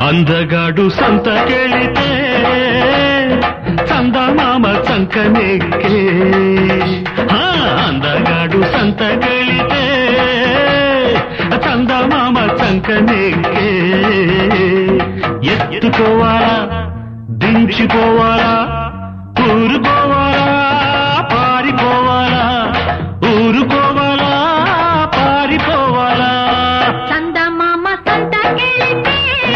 అందగాడు సంతకెళితే చందమామ చంకనెక్కే ఆ, అందగాడు సంతకెళితే చందమామ చంకనెక్కే ఎత్తుకోవాలా దించిపోవాలా ఊరుకోవాలా పారిపోవాలా ఊరుకోవాలా పారిపోవాలా చందమామ సంతకెళితే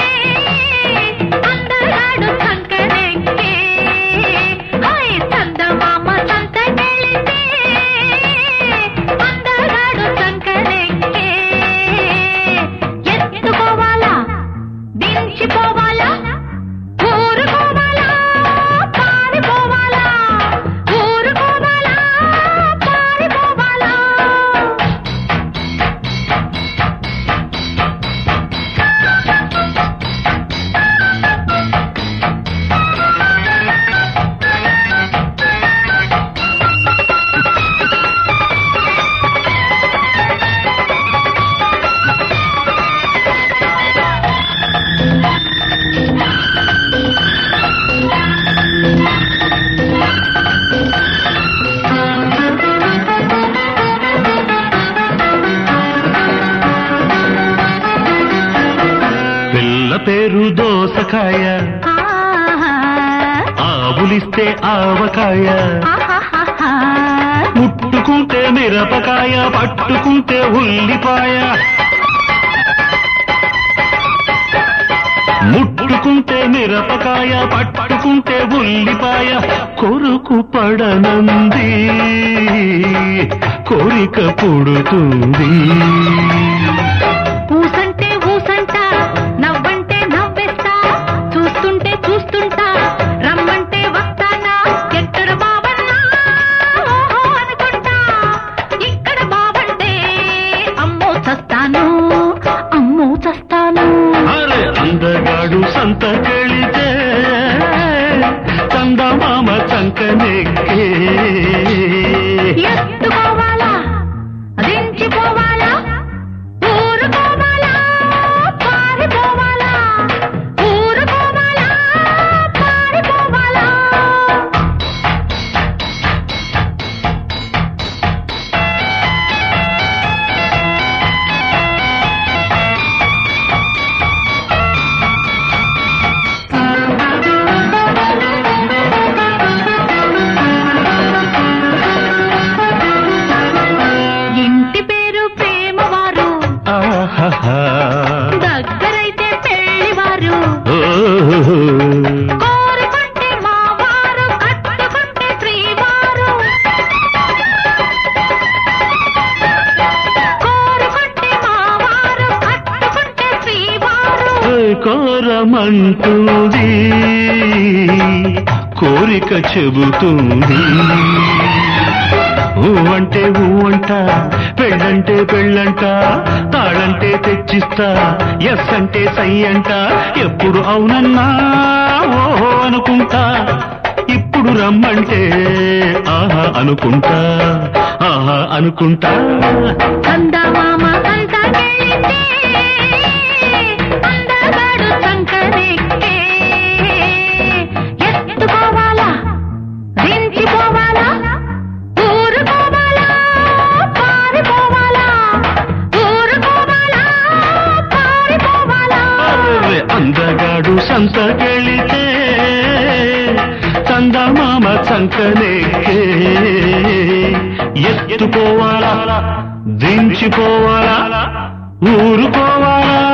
అందగాడు సంకనెక్కే హాయ్ చందమామ సంతకెళితే అందగాడు సంకనెక్కే ఎత్తుకోవాలా దించిపోవాలా ఊరుకోవాలా పారిపోవాలా ఊరుకోవాలా పారిపోవాలా పిల్ల పేరు దోసకాయ ఆహా ఆవులిస్తే ఆవకాయ ఆహాహాహా. ముట్టుకుంటే మిరపకాయ పట్టుకుంటే ఉల్లిపాయ ముట్టుకుంటే మిరపకాయ పట్టుకుంటే ఉల్లిపాయ కొరుకు పడనంది కోరిక పుడుతుంది ఊసంటే ఊసంట నవ్వంటే నవ్వేస్తా చూస్తుంటే చూస్తుంటా రమ్మంటే వస్తానా ఎక్కడ బావన్నా ఓహో అనుకుంటా ఇక్కడ బావంటే అమ్మో చస్తాను అమ్మో చస్తాను అరే అందగాడు సంత కెళితే చందమామ చంకనెక్కే ఎత్తుకోవాలా దించిపోవాలా ఊరుకోవాలా పారిపోవాలా ఊరుకోవాలా పారిపోవాలా ఇంటి పేరు ప్రేమవారు ఆహాహా. దగ్గరైతే పెళ్లివారు ఓహో. కోరుకుంటే మావారు కట్టుకుంటే శ్రీవారు కోరుకుంటే మావారు కట్టుకుంటే శ్రీవారు కోరమంటుంది కోరిక చెబుతుంది ఊ అంటే ఊ అంట పెళ్ళంటే పెళ్ళంట తాళంటే తెచ్చిస్తా ఎస్ అంటే సై అంట ఎప్పుడు అవునన్నా ఓహో అనుకుంటా ఇప్పుడు రమ్మంటే ఆహా అనుకుంటా ఆహా అనుకుంటా చందమామ సంతకెళితే అందగాడు సంకరెక్కే ఎత్తుకోవాలా దించిపోవాలా ఊరుకోవాలా పారిపోవాలా ఊరుకోవాలా పారిపోవాలా అరే అందగాడు సంతకెళితే చందమామ చంకనెక్కే ఎత్తుకోవాలా దించిపోవాలా ఊరుకోవాలా